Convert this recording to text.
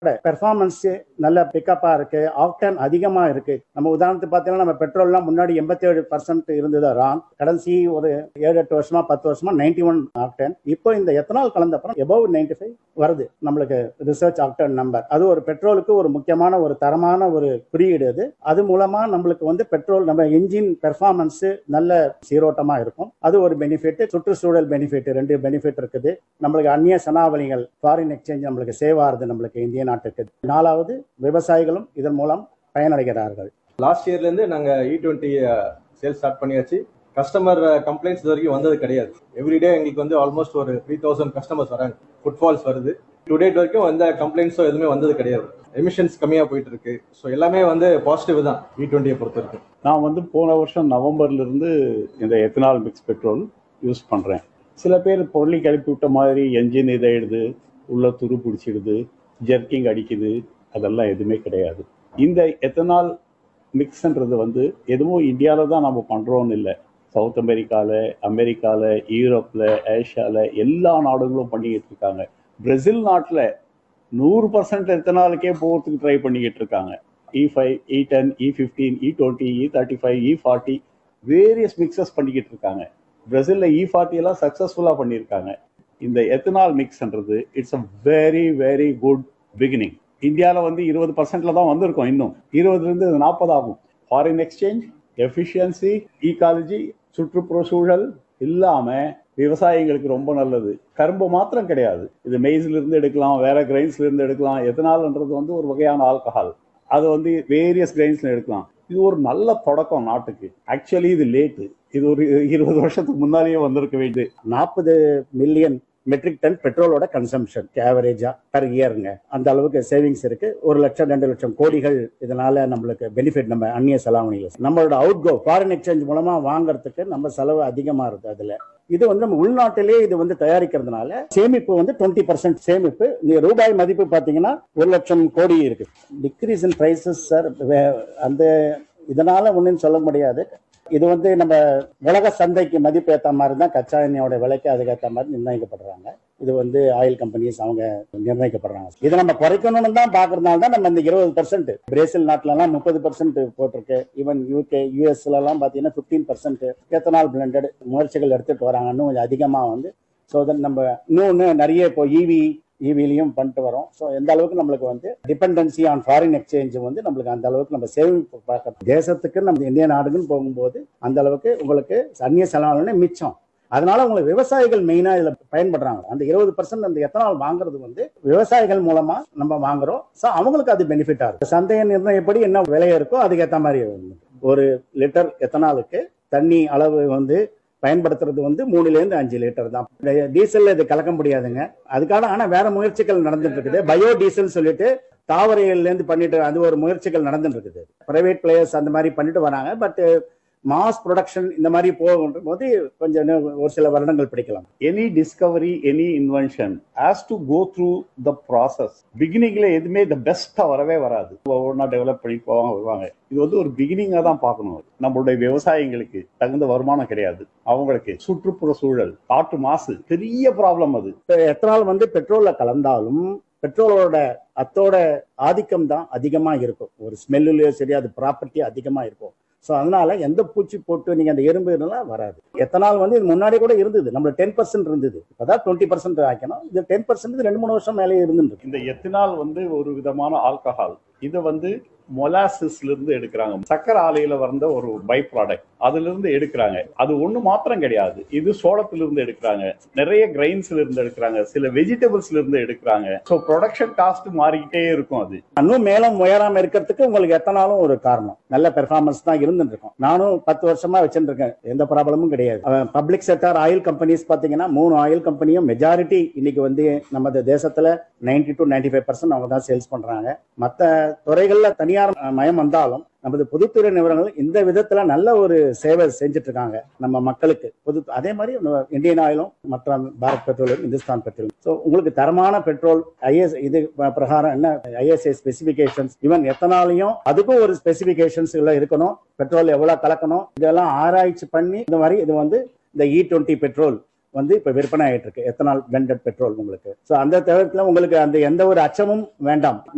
performance நல்ல பிக்கப்பா இருக்கு Acton அதிகமா இருக்கு நம்ம உதாரணத்துக்கு பார்த்தீங்கன்னா நம்ம பெட்ரோல்லாம் முன்னாடி எண்பத்தி ஏழு பர்சன்ட் இருந்தது ரான் கடைசி ஒரு ஏழு எட்டு வருஷமா பத்து வருஷமா நைன்டி ஒன் ஆக்டன் இப்போ இந்த எத்தனால் கலந்த அப்புறம் எபவ் நைன்டி ஃபைவ் வருது நம்மளுக்கு ரிசர்ச் ஆக்டன் நம்பர் அது ஒரு பெட்ரோலுக்கு ஒரு முக்கியமான ஒரு தரமான ஒரு குறியீடு அது அது மூலமா நம்மளுக்கு வந்து பெட்ரோல் நம்ம என்ஜின் பெர்ஃபார்மன்ஸ் நல்ல சீரோட்டமா இருக்கும் அது ஒரு பெனிஃபிட் சுற்றுச்சூழல் பெனிஃபிட் ரெண்டு பெனிஃபிட் இருக்குது நம்மளுக்கு அந்நிய சனாவளிகள் ஃபாரின் எக்ஸ்சேஞ்ச் நம்மளுக்கு சேவ் ஆகுது நம்மளுக்கு இந்திய நாட்டுக்கு நாலாவது விவசாயிகளும் இதன் மூலம் பயனடைகிறார்கள் லாஸ்ட் இயர்ல இருந்து நாங்க இ டுவெண்ட்டி சேல் ஸ்டார்ட் பண்ணியாச்சு கஸ்டமர் கம்ப்ளைண்ட்ஸ் இது வரைக்கும் வந்தது கிடையாது எவ்ரிடே எங்களுக்கு வந்து ஆல்மோஸ்ட் ஒரு த்ரீ தௌசண்ட் கஸ்டமர்ஸ் வராங்க ஃபுட்ஃபால்ஸ் வருது டு டேட் வரைக்கும் எந்த கம்ப்ளைண்ட்ஸோ எதுவுமே வந்தது கிடையாது எமிஷன்ஸ் கம்மியா போயிட்டு இருக்கு ஸோ எல்லாமே வந்து பாசிட்டிவ் தான் இ டுவெண்ட்டியை பொறுத்த வரைக்கும் நான் வந்து போன வருஷம் நவம்பர்ல இருந்து இந்த எத்தனால் மிக்ஸ் பெட்ரோல் யூஸ் பண்றேன் சில பேர் பொருளை கிளப்பி விட்ட மாதிரி என்ஜின் இதாயிடுது உள்ள துரு பிடிச்சிடுது ஜெர்க்கிங் அடிக்குது அதெல்லாம் எதுவுமே கிடையாது இந்த எத்தனால் மிக்ஸ்ன்றது வந்து எதுவும் இந்தியாவில் தான் நம்ம பண்ணுறோன்னு இல்லை சவுத் அமெரிக்காவில் அமெரிக்காவில் யூரோப்பில் ஏஷியாவில் எல்லா நாடுகளும் பண்ணிக்கிட்டு இருக்காங்க பிரேசில் நாட்டில் நூறு பர்சன்ட் எத்தனாலுக்கே போகிறதுக்கு ட்ரை பண்ணிக்கிட்டு இருக்காங்க E five E ten E fifteen E twenty E thirty five E forty various mixes பண்ணிக்கிட்டு இருக்காங்க பிரேசிலில் இ ஃபார்ட்டி எல்லாம் சக்ஸஸ்ஃபுல்லாக பண்ணியிருக்காங்க இந்த எத்தனால் மிக்ஸ்ன்றது it's a very very good beginning இந்தியாவில் வந்து இருபது பர்சன்ட்ல தான் வந்திருக்கோம் இன்னும் இருபதுலேருந்து நாற்பது ஆகும் ஃபாரின் எக்ஸ்சேஞ்ச் எஃபிஷியன்சி ஈகாலஜி சுற்றுப்புற சூழல் இல்லாமல் விவசாயிகளுக்கு ரொம்ப நல்லது கரும்பு மாத்திரம் கிடையாது இது மெய்ஸ்ல இருந்து எடுக்கலாம் வேற கிரைன்ஸ்ல இருந்து எடுக்கலாம் எத்தனால்ன்றது வந்து ஒரு வகையான ஆல்கஹால் அது வந்து வேரியஸ் கிரைன்ஸ்ல எடுக்கலாம் இது ஒரு நல்ல தொடக்கம் நாட்டுக்கு ஆக்சுவலி இது லேட்டு இது ஒரு இருபது வருஷத்துக்கு முன்னாலேயே வந்திருக்க வேண்டியது நாற்பது மில்லியன் மெட்ரிக் டன் பெட்ரோலோட கன்சம்ஷன் ஆவரேஜா பர் இயருங்க அந்த அளவுக்கு சேவிங்ஸ் இருக்கு ஒரு லட்சம் ரெண்டு லட்சம் கோடிகள் இதனால நம்மளுக்கு பெனிஃபிட் நம்ம அந்நிய செலாவணிகள் நம்மளோட அவுட் கோ ஃபாரின் எக்ஸ்சேஞ்ச் மூலமா வாங்குறதுக்கு நம்ம செலவு அதிகமா இருக்கு அதுல இது வந்து நம்ம உள்நாட்டிலே இது வந்து தயாரிக்கிறதுனால சேமிப்பு வந்து டுவெண்ட்டி பர்சன்ட் சேமிப்பு இந்த ரூபாய் மதிப்பு பாத்தீங்கன்னா ஒரு லட்சம் கோடி இருக்கு டிக்ரீஸ் இன் பிரைசஸ் சார் அந்த இதனால ஒன்றும் சொல்ல முடியாது இது வந்து நம்ம உலக சந்தைக்கு மதிப்பு ஏற்ற மாதிரி தான் கச்சா எண்ணெயோட விலைக்கு அதுக்கேற்ற மாதிரி நிர்ணயிக்கப்படுறாங்க இது வந்து ஆயில் கம்பெனிஸ் அவங்க நிர்ணயிக்கப்படுறாங்க இதை நம்ம குறைக்கணும்னு தான் பாக்குறதுனால தான் நம்ம இந்த இருபது பர்சன்ட் பிரேசில் நாட்டுல எல்லாம் முப்பது பர்சன்ட் போட்டிருக்கு ஈவன் யூகே யூஎஸ்ல எல்லாம் பாத்தீங்கன்னா பிப்டீன் பர்சன்ட் எத்தனால் பிளண்டட் முயற்சிகள் எடுத்துட்டு வராங்க இன்னும் கொஞ்சம் அதிகமா வந்து ஸோ தட் நம்ம இன்னொன்று நிறைய இப்போ இவி இவிலையும் பண்ணிட்டு வரோம் ஸோ எந்த அளவுக்கு நம்மளுக்கு வந்து டிபெண்டன்சி ஆன் ஃபாரின் எக்ஸ்சேஞ்ச் வந்து நம்மளுக்கு அந்த அளவுக்கு நம்ம சேமிப்பு பார்க்க தேசத்துக்கு நம்ம இந்திய நாடுன்னு போகும்போது அந்த அளவுக்கு உங்களுக்கு அந்நிய செலவாளனே மிச்சம் அதனால உங்களுக்கு விவசாயிகள் மெயினா இதுல பயன்படுறாங்க அந்த இருபது பர்சன்ட் அந்த எத்தனால் வாங்குறது வந்து விவசாயிகள் மூலமா நம்ம வாங்குறோம் ஸோ அவங்களுக்கு அது பெனிஃபிட்டா இருக்கு சந்தைய நிர்ணயப்படி என்ன விலை இருக்கோ அதுக்கு ஏற்ற மாதிரி ஒரு லிட்டர் எத்தனாலுக்கு தண்ணி அளவு வந்து பயன்படுத்துறது வந்து மூணுல இருந்து அஞ்சு லிட்டர் தான் டீசல்ல இது கலக்க முடியாதுங்க அதுக்கான ஆனா வேற முயற்சிகள் நடந்துட்டு இருக்குது பயோ டீசல் சொல்லிட்டு தாவரையில இருந்து பண்ணிட்டு அது ஒரு முயற்சிகள் நடந்துட்டு இருக்குது பிரைவேட் பிளேயர்ஸ் அந்த மாதிரி பண்ணிட்டு வராங்க பட் மாஸ் ப்ரொடக்ஷன் இந்த மாதிரி போகும் போது கொஞ்சம் ஒரு சில வருடங்கள் பிடிக்கலாம் any discovery any invention has to go through the process பிகினிங்ல எதுவுமே த பெஸ்டா வரவே வராது ஒவ்வொன்றா டெவலப் பண்ணி போவாங்க வருவாங்க இது வந்து ஒரு பிகினிங்கா தான் பார்க்கணும் நம்மளுடைய விவசாயிகளுக்கு தகுந்த வருமானம் கிடையாது அவங்களுக்கு சுற்றுப்புற சூழல் காற்று மாசு பெரிய ப்ராப்ளம் அது எத்தனால் வந்து பெட்ரோல்ல கலந்தாலும் பெட்ரோலோட அத்தோட ஆதிக்கம் தான் அதிகமா இருக்கும் ஒரு ஸ்மெல்லுலயோ சரி அது ப்ராப்பர்ட்டி அதிகமா இருக்கும் ஸோ அதனால எந்த பூச்சி போட்டு நீங்க அந்த எறும்பு இதெல்லாம் வராது எத்தனால் வந்து இது முன்னாடி கூட இருந்தது நம்ம டென் பர்சன்ட் இருந்தது இப்பதான் டுவெண்ட்டி பர்சன்ட் ஆக்கணும் இது டென் பர்சன்ட் ரெண்டு மூணு வருஷம் மேலே இருந்துருக்கு இந்த எத்தினால் வந்து ஒரு விதமான ஆல்கஹால் இதை வந்து மொலாசிஸ்ல இருந்து எடுக்கிறாங்க சக்கரை ஆலையில வந்த ஒரு பை ப்ராடக்ட் அதுல இருந்து எடுக்கிறாங்க அது ஒண்ணு மாத்திரம் கிடையாது இது சோளத்துல இருந்து எடுக்கிறாங்க நிறைய கிரைன்ஸ்ல இருந்து எடுக்கிறாங்க சில வெஜிடபிள்ஸ்ல இருந்து எடுக்கிறாங்க ஸோ ப்ரொடக்ஷன் காஸ்ட் மாறிக்கிட்டே இருக்கும் அது இன்னும் மேலும் உயராம இருக்கிறதுக்கு உங்களுக்கு எத்தனாலும் ஒரு காரணம் நல்ல பெர்ஃபார்மன்ஸ் தான் இருந்துட்டு இருக்கும் நானும் பத்து வருஷமா வச்சுட்டு இருக்கேன் எந்த ப்ராப்ளமும் கிடையாது பப்ளிக் செக்டர் ஆயில் கம்பெனிஸ் பாத்தீங்கன்னா மூணு ஆயில் கம்பெனியும் மெஜாரிட்டி இன்னைக்கு வந்து நமது தேசத்துல ninety to ninety five percent அவங்க தான் சேல்ஸ் பண்றாங்க மற்ற துறைகள்ல தனியார் மயம் வந்தாலும் நமது பொதுத்துறை நிறுவனங்கள் இந்த விதத்துல நல்ல ஒரு சேவை செஞ்சுட்டு இருக்காங்க நம்ம மக்களுக்கு பொது அதே மாதிரி இந்தியன் ஆயிலும் மற்ற பாரத் பெட்ரோலும் இந்துஸ்தான் பெட்ரோலும் ஸோ உங்களுக்கு தரமான பெட்ரோல் ஐஎஸ் இது பிரகாரம் என்ன ஐஎஸ்ஐ ஸ்பெசிபிகேஷன்ஸ் ஈவன் எத்தனாலையும் அதுக்கும் ஒரு ஸ்பெசிபிகேஷன்ஸ் எல்லாம் இருக்கணும் பெட்ரோல் எவ்வளவு கலக்கணும் இதெல்லாம் ஆராய்ச்சி பண்ணி இந்த மாதிரி இது வந்து இந்த இ டுவெண்ட்டி பெட்ரோல் வந்து இப்ப விற்பனை ஆயிட்டு இருக்கு எத்தனால் பிளண்டட் பெட்ரோல் உங்களுக்கு ஸோ அந்த தவிரத்துல உங்களுக்கு அந்த எந்த ஒரு அச்சமும் வேண்டாம்